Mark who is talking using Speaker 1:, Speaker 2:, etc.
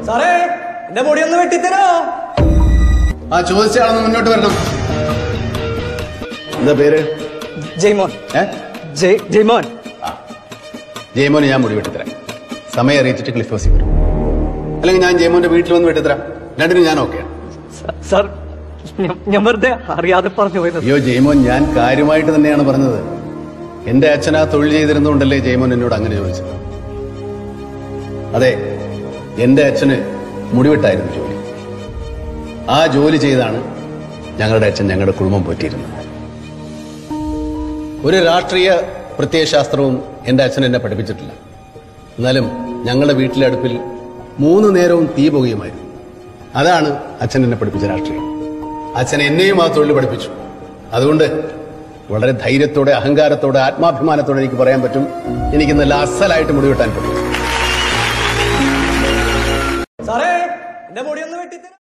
Speaker 1: സാറേ എന്റെ മുടി ഒന്ന് വെട്ടിത്തരോ
Speaker 2: ആ ചോദിച്ച ആളൊന്ന് മുന്നോട്ട് വരണം എന്താ പേര്
Speaker 1: ജയ്മോൻ
Speaker 2: ഏ
Speaker 1: ജയ് ജയ്മോൻ
Speaker 2: ജയമോന് ഞാൻ മുടി വെട്ടിത്തരാം സമയം അറിയിച്ചിട്ട് ക്ലിഫ് ഹൗസിൽ വരും അല്ലെങ്കിൽ ഞാൻ ജയമോന്റെ വീട്ടിൽ വന്ന് വെട്ടിത്തരാം രണ്ടിനും ഞാൻ ഓക്കെയാണ്
Speaker 1: സ- സാർ ഞാൻ- ഞാൻ വെറുതെ അറിയാതെ പറഞ്ഞു പോയത്
Speaker 2: അയ്യോ ജയമോൻ ഞാൻ കാര്യമായിട്ട് തന്നെയാണ് പറഞ്ഞത് എന്റെ അച്ഛൻ ആ തൊഴിൽ ചെയ്തിരുന്നുകൊണ്ടല്ലേ ജയമോൻ എന്നോട് അങ്ങനെ ചോദിച്ചത് അതെ എന്റെ അച്ഛന് മുടിവെട്ടായിരുന്നു ജോലി ആ ജോലി ചെയ്താണ് ഞങ്ങളുടെ അച്ഛൻ ഞങ്ങളുടെ കുടുംബം പോറ്റിയിരുന്നത് ഒരു രാഷ്ട്രീയ പ്രത്യയശാസ്ത്രവും എന്റെ അച്ഛൻ എന്നെ പഠിപ്പിച്ചിട്ടില്ല എന്നാലും ഞങ്ങളുടെ വീട്ടിലെ അടുപ്പിൽ മൂന്ന് നേരവും തീ പുകയുമായിരുന്നു അതാണ് അച്ഛൻ എന്നെ പഠിപ്പിച്ച രാഷ്ട്രീയം അച്ഛൻ എന്നെയും ആ തൊഴിൽ പഠിപ്പിച്ചു അതുകൊണ്ട് വളരെ ധൈര്യത്തോടെ അഹങ്കാരത്തോടെ ആത്മാഭിമാനത്തോടെ എനിക്ക് പറയാൻ പറ്റും എനിക്ക് നല്ല അസലായിട്ട് മുടിവെട്ടാൻ പറ്റും
Speaker 1: സാറേ എന്റെ മുടി ഒന്ന് വെട്ടിത്തരോ